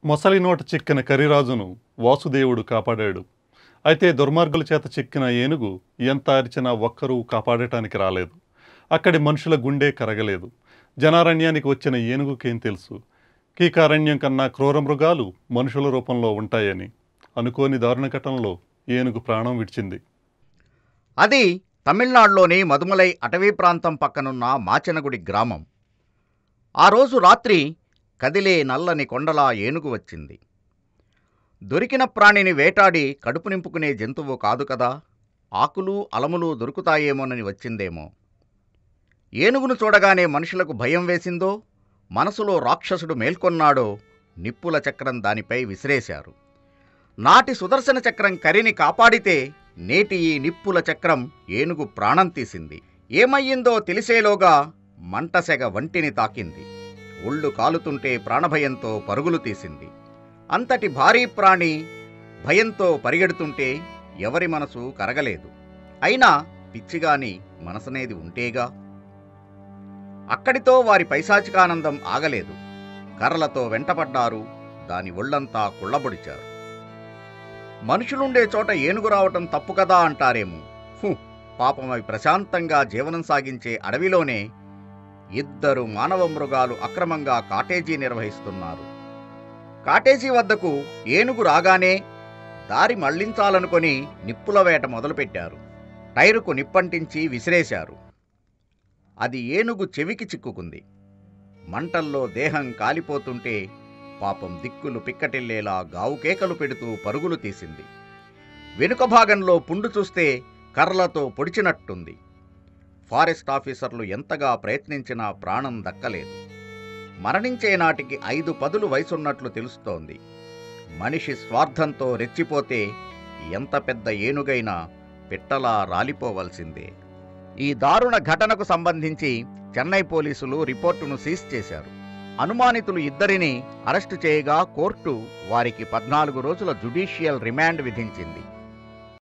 మొసలి నోట చిక్కిన కరిరాజును వాసుదేవుడు కాపాడాడు అయితే దుర్మార్గుల చేత చిక్కిన ఏనుగు ఎంత అరిచినా ఒక్కరూ కాపాడటానికి రాలేదు అక్కడి మనుషుల గుండె కరగలేదు జనారణ్యానికి వచ్చిన ఏనుగుకేం తెలుసు కీకారణ్యం కన్నా క్రూర మృగాలు మనుషుల రూపంలో ఉంటాయని అనుకోని దారుణ ఘటనలో ఏనుగు ప్రాణం విడిచింది అది తమిళనాడులోని మదుమలై అటవీ ప్రాంతం పక్కనున్న మాచెనగుడి గ్రామం ఆ రోజు రాత్రి కదిలే నల్లని కొండలా ఏనుగు వచ్చింది దొరికిన ప్రాణిని వేటాడి కడుపు నింపుకునే జంతువు కాదు కదా ఆకులు అలములు దొరుకుతాయేమోనని వచ్చిందేమో ఏనుగును చూడగానే మనుషులకు భయం వేసిందో మనసులో రాక్షసుడు మేల్కొన్నాడో నిప్పుల చక్రం దానిపై విసిరేశారు నాటి సుదర్శన చక్రం కరిని కాపాడితే నేటి ఈ నిప్పుల చక్రం ఏనుగు ప్రాణం తీసింది ఏమయ్యిందో తెలిసేలోగా మంటసెగ వంటిని తాకింది ఒళ్ళు కాలుతుంటే ప్రాణభయంతో పరుగులు తీసింది అంతటి భారీ ప్రాణి భయంతో పరిగెడుతుంటే ఎవరి మనసు కరగలేదు అయినా పిచ్చిగాని మనసనేది ఉంటేగా అక్కడితో వారి పైశాచికానందం ఆగలేదు కర్రలతో వెంటపడ్డారు దాని ఒళ్ళంతా కుళ్ళబొడిచారు మనుషులుండే చోట ఏనుగు రావటం తప్పు కదా అంటారేమో హు పాపం అవి ప్రశాంతంగా జీవనం సాగించే అడవిలోనే ఇద్దరు మానవ మృగాలు అక్రమంగా కాటేజీ నిర్వహిస్తున్నారు కాటేజీ వద్దకు ఏనుగు రాగానే దారి మళ్లించాలనుకొని నిప్పుల వేట మొదలుపెట్టారు టైరుకు నిప్పంటించి విసిరేశారు అది ఏనుగు చెవికి చిక్కుకుంది మంటల్లో దేహం కాలిపోతుంటే పాపం దిక్కులు పిక్కటిల్లేలా గావుకేకలు పెడుతూ పరుగులు తీసింది వెనుక భాగంలో పుండు చూస్తే కర్రలతో పొడిచినట్టుంది ఫారెస్ట్ ఆఫీసర్లు ఎంతగా ప్రయత్నించినా ప్రాణం దక్కలేదు మరణించే నాటికి ఐదు పదులు వయసున్నట్లు తెలుస్తోంది మనిషి స్వార్థంతో రెచ్చిపోతే ఎంత పెద్ద ఏనుగైనా పిట్టలా రాలిపోవలసిందే ఈ దారుణ ఘటనకు సంబంధించి చెన్నై పోలీసులు రిపోర్టును సీజ్ చేశారు అనుమానితులు ఇద్దరిని అరెస్టు చేయగా కోర్టు వారికి పద్నాలుగు రోజుల జుడిషియల్ రిమాండ్ విధించింది